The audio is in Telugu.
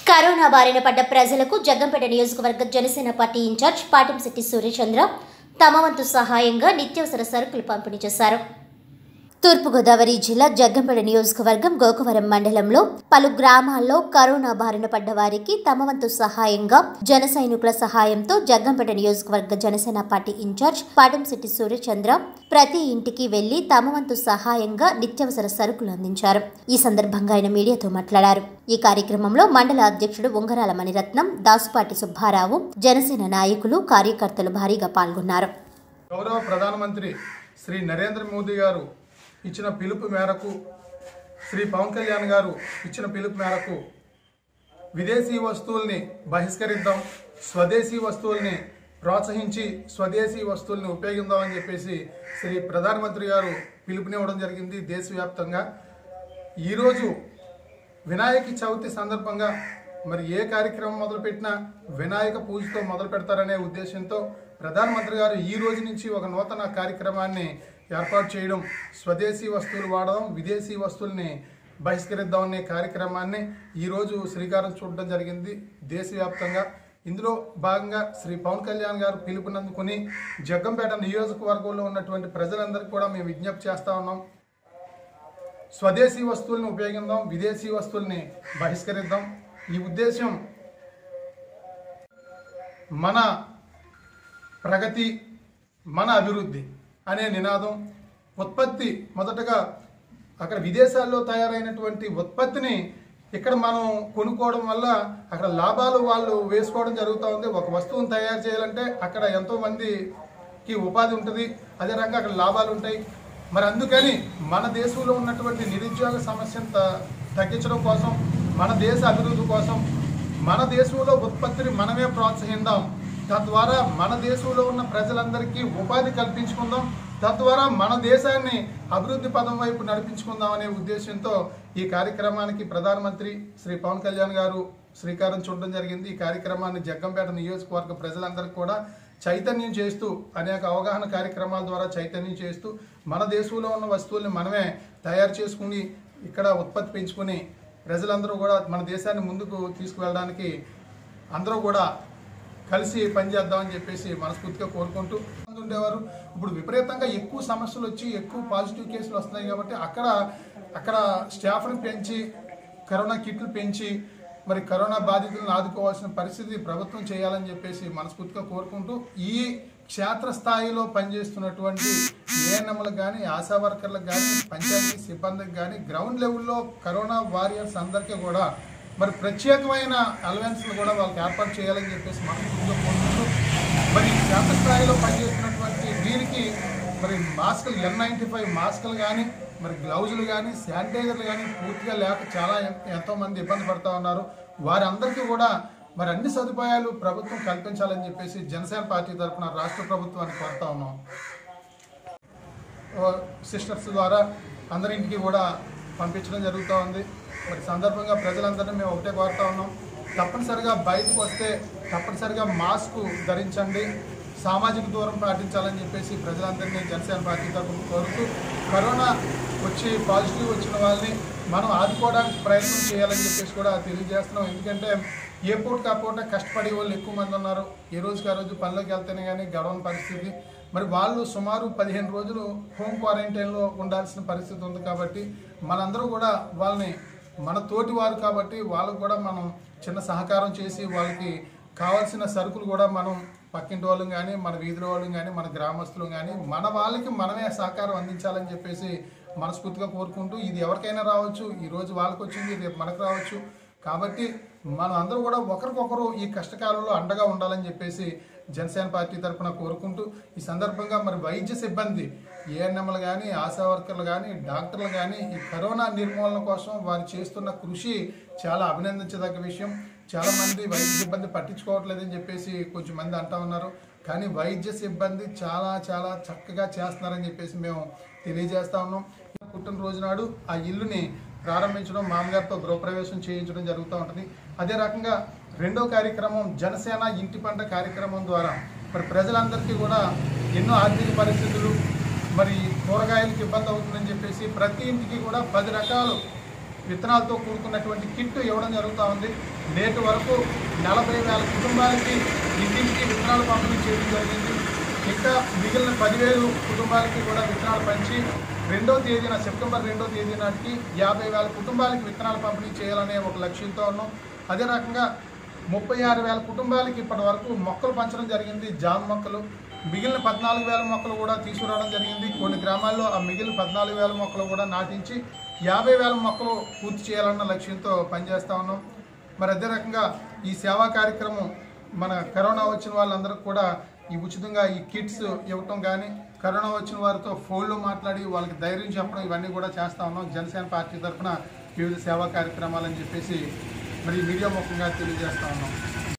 కరోనా బారిన పడ్డ ప్రజలకు జగ్గంపేట నియోజకవర్గ జనసేన పార్టీ ఇన్ఛార్జ్ పాటంశెట్టి సూర్యచంద్ర తమ వంతు సహాయంగా నిత్యావసర సరుకులు పంపిణీ చేశారు తూర్పుగోదావరి జిల్లా జగ్గంపేట నియోజకవర్గం గోకవరం మండలంలో పలు గ్రామాల్లో కరోనా బారిన పడ్డ వారికి తమ వంతు సహాయంగా జన సైనికుల సహాయంతో జగ్గంపేట నియోజకవర్గ జనసేన పార్టీ ఇన్ఛార్జ్ పాటంశెట్టి సూర్యచంద్ర ప్రతి ఇంటికి వెళ్లి తమ వంతు సహాయంగా నిత్యావసర సరుకులు అందించారు ఈ సందర్భంగా ఆయన మీడియాతో మాట్లాడారు ఈ కార్యక్రమంలో మండల అధ్యక్షుడు ఉంగరాల మణిరత్నం దాసుపాటి సుబ్బారావు జనసేన నాయకులు కార్యకర్తలు భారీగా పాల్గొన్నారు గౌరవ ప్రధానమంత్రి శ్రీ నరేంద్ర మోదీ గారు ఇచ్చిన పిలుపు మేరకు శ్రీ పవన్ కళ్యాణ్ గారు ఇచ్చిన పిలుపు మేరకు విదేశీ వస్తువుల్ని బహిష్కరిద్దాం స్వదేశీ వస్తువుల్ని ప్రోత్సహించి స్వదేశీ వస్తువుల్ని ఉపయోగిద్దామని చెప్పేసి శ్రీ ప్రధానమంత్రి గారు పిలుపునివ్వడం జరిగింది దేశవ్యాప్తంగా ఈరోజు వినాయక చవితి సందర్భంగా మరి ఏ కార్యక్రమం మొదలుపెట్టినా వినాయక పూజతో మొదలు పెడతారనే ఉద్దేశంతో ప్రధానమంత్రి గారు ఈ రోజు నుంచి ఒక నూతన కార్యక్రమాన్ని ఏర్పాటు చేయడం స్వదేశీ వస్తువులు వాడడం విదేశీ వస్తువుల్ని బహిష్కరిద్దామనే కార్యక్రమాన్ని ఈరోజు శ్రీకారం చూడడం జరిగింది దేశవ్యాప్తంగా ఇందులో భాగంగా శ్రీ పవన్ కళ్యాణ్ గారు పిలుపునందుకుని జగ్గంపేట నియోజకవర్గంలో ఉన్నటువంటి ప్రజలందరికీ కూడా మేము విజ్ఞప్తి చేస్తా ఉన్నాం స్వదేశీ వస్తువుల్ని ఉపయోగిద్దాం విదేశీ వస్తువుల్ని బహిష్కరిద్దాం ఈ ఉద్దేశం మన ప్రగతి మన అభివృద్ధి అనే నినాదం ఉత్పత్తి మొదటగా అక్కడ విదేశాల్లో తయారైనటువంటి ఉత్పత్తిని ఇక్కడ మనం కొనుక్కోవడం వల్ల అక్కడ లాభాలు వాళ్ళు వేసుకోవడం జరుగుతూ ఉంది ఒక వస్తువును తయారు చేయాలంటే అక్కడ ఎంతో మందికి ఉపాధి ఉంటుంది అదే రకంగా అక్కడ లాభాలు ఉంటాయి మరి అందుకని మన దేశంలో ఉన్నటువంటి నిరుద్యోగ సమస్యను త- తగ్గించడం కోసం మన దేశ అభివృద్ధి కోసం మన దేశంలో ఉత్పత్తిని మనమే ప్రోత్సహిద్దాం తద్వారా మన దేశంలో ఉన్న ప్రజలందరికీ ఉపాధి కల్పించుకుందాం తద్వారా మన దేశాన్ని అభివృద్ధి పదం వైపు నడిపించుకుందాం అనే ఉద్దేశంతో ఈ కార్యక్రమానికి ప్రధానమంత్రి శ్రీ పవన్ కళ్యాణ్ గారు శ్రీకారం చుట్టడం జరిగింది ఈ కార్యక్రమాన్ని జగ్గంపేట నియోజకవర్గ ప్రజలందరికీ కూడా చైతన్యం చేస్తూ అనేక అవగాహన కార్యక్రమాల ద్వారా చైతన్యం చేస్తూ మన దేశంలో ఉన్న వస్తువుల్ని మనమే తయారు చేసుకుని ఇక్కడ ఉత్పత్తి పెంచుకుని ప్రజలందరూ కూడా మన దేశాన్ని ముందుకు తీసుకువెళ్ళడానికి అందరూ కూడా కలిసి పనిచేద్దామని చెప్పేసి మనస్ఫూర్తిగా కోరుకుంటూ మంది ఉండేవారు ఇప్పుడు విపరీతంగా ఎక్కువ సమస్యలు వచ్చి ఎక్కువ పాజిటివ్ కేసులు వస్తున్నాయి కాబట్టి అక్కడ అక్కడ స్టాఫ్ని పెంచి కరోనా కిట్లు పెంచి మరి కరోనా బాధితులను ఆదుకోవాల్సిన పరిస్థితి ప్రభుత్వం చేయాలని చెప్పేసి మనస్ఫూర్తిగా కోరుకుంటూ ఈ క్షేత్రస్థాయిలో పనిచేస్తున్నటువంటి ఏఎన్ఎంలకు కానీ ఆశా వర్కర్లకు కానీ పంచాయతీ సిబ్బందికి కానీ గ్రౌండ్ లెవెల్లో కరోనా వారియర్స్ అందరికీ కూడా మరి ప్రత్యేకమైన అలవెన్స్లు కూడా వాళ్ళకి ఏర్పాటు చేయాలని చెప్పేసి మనస్ఫూర్తిగా కోరుకుంటూ మరి క్షేత్రస్థాయిలో పనిచేస్తున్నటువంటి వీరికి మరి మాస్కులు ఎన్ నైంటీ ఫైవ్ మాస్కులు కానీ మరి గ్లౌజులు కానీ శానిటైజర్లు కానీ పూర్తిగా లేక చాలా ఎం- ఎంతో మంది ఇబ్బంది పడుతూ ఉన్నారు వారందరికీ కూడా మరి అన్ని సదుపాయాలు ప్రభుత్వం కల్పించాలని చెప్పేసి జనసేన పార్టీ తరఫున రాష్ట్ర ప్రభుత్వాన్ని కోరుతా ఉన్నాం సిస్టర్స్ ద్వారా అందరింటికి కూడా పంపించడం జరుగుతూ ఉంది మరి సందర్భంగా ప్రజలందరినీ మేము ఒకటే కోరుతా ఉన్నాం తప్పనిసరిగా బయటకు వస్తే తప్పనిసరిగా మాస్క్ ధరించండి సామాజిక దూరం పాటించాలని చెప్పేసి ప్రజలందరినీ జనసేన పార్టీ తరఫున కోరుతూ కరోనా వచ్చి పాజిటివ్ వచ్చిన వాళ్ళని మనం ఆదుకోవడానికి ప్రయత్నం చేయాలని చెప్పేసి కూడా తెలియజేస్తున్నాం ఎందుకంటే ఏ పూటకు ఆ పూట కష్టపడే వాళ్ళు ఎక్కువ మంది ఉన్నారు ఏ రోజుకి ఆ రోజు పనిలోకి వెళ్తేనే కానీ గడవని పరిస్థితి మరి వాళ్ళు సుమారు పదిహేను రోజులు హోమ్ క్వారంటైన్లో ఉండాల్సిన పరిస్థితి ఉంది కాబట్టి మనందరూ కూడా వాళ్ళని మన తోటి వారు కాబట్టి వాళ్ళకు కూడా మనం చిన్న సహకారం చేసి వాళ్ళకి కావాల్సిన సరుకులు కూడా మనం పక్కింటి వాళ్ళం కానీ మన వీధిలో వాళ్ళం కానీ మన గ్రామస్తులు కానీ మన వాళ్ళకి మనమే సహకారం అందించాలని చెప్పేసి మనస్ఫూర్తిగా కోరుకుంటూ ఇది ఎవరికైనా రావచ్చు ఈ రోజు వాళ్ళకి వచ్చింది రేపు మనకు రావచ్చు కాబట్టి మనం అందరూ కూడా ఒకరికొకరు ఈ కష్టకాలంలో అండగా ఉండాలని చెప్పేసి జనసేన పార్టీ తరఫున కోరుకుంటూ ఈ సందర్భంగా మరి వైద్య సిబ్బంది ఏఎన్ఎంలు కానీ ఆశా వర్కర్లు కానీ డాక్టర్లు కానీ ఈ కరోనా నిర్మూలన కోసం వారు చేస్తున్న కృషి చాలా అభినందించదగ్గ విషయం చాలా మంది వైద్య సిబ్బంది పట్టించుకోవట్లేదని చెప్పేసి కొంచెం మంది అంటా ఉన్నారు కానీ వైద్య సిబ్బంది చాలా చాలా చక్కగా చేస్తున్నారని చెప్పేసి మేము తెలియజేస్తా ఉన్నాం పుట్టినరోజు నాడు ఆ ఇల్లుని ప్రారంభించడం మామగారితో గృహప్రవేశం చేయించడం జరుగుతూ ఉంటుంది అదే రకంగా రెండో కార్యక్రమం జనసేన ఇంటి పంట కార్యక్రమం ద్వారా మరి ప్రజలందరికీ కూడా ఎన్నో ఆర్థిక పరిస్థితులు మరి కూరగాయలకు ఇబ్బంది అవుతుందని చెప్పేసి ప్రతి ఇంటికి కూడా పది రకాలు విత్తనాలతో కూడుకున్నటువంటి కిట్ ఇవ్వడం జరుగుతూ ఉంది నేటి వరకు నలభై వేల కుటుంబాలకి ఇంటింటికి విత్తనాలు పంపిణీ చేయడం జరిగింది ఇంకా మిగిలిన పదివేలు కుటుంబాలకి కూడా విత్తనాలు పంచి రెండో తేదీన సెప్టెంబర్ రెండో తేదీ నాటికి యాభై వేల కుటుంబాలకి విత్తనాలు పంపిణీ చేయాలనే ఒక లక్ష్యంతో ఉన్నాం అదే రకంగా ముప్పై ఆరు వేల కుటుంబాలకి ఇప్పటి వరకు మొక్కలు పంచడం జరిగింది జామ మొక్కలు మిగిలిన పద్నాలుగు వేల మొక్కలు కూడా తీసుకురావడం జరిగింది కొన్ని గ్రామాల్లో ఆ మిగిలిన పద్నాలుగు వేల మొక్కలు కూడా నాటించి యాభై వేల మొక్కలు పూర్తి చేయాలన్న లక్ష్యంతో పనిచేస్తా ఉన్నాం మరి అదే రకంగా ఈ సేవా కార్యక్రమం మన కరోనా వచ్చిన వాళ్ళందరికీ కూడా ఈ ఉచితంగా ఈ కిట్స్ ఇవ్వటం కానీ కరోనా వచ్చిన వారితో ఫోన్లో మాట్లాడి వాళ్ళకి ధైర్యం చెప్పడం ఇవన్నీ కూడా చేస్తా ఉన్నాం జనసేన పార్టీ తరఫున వివిధ సేవా కార్యక్రమాలని చెప్పేసి మరి మీడియా ముఖంగా తెలియజేస్తా ఉన్నాం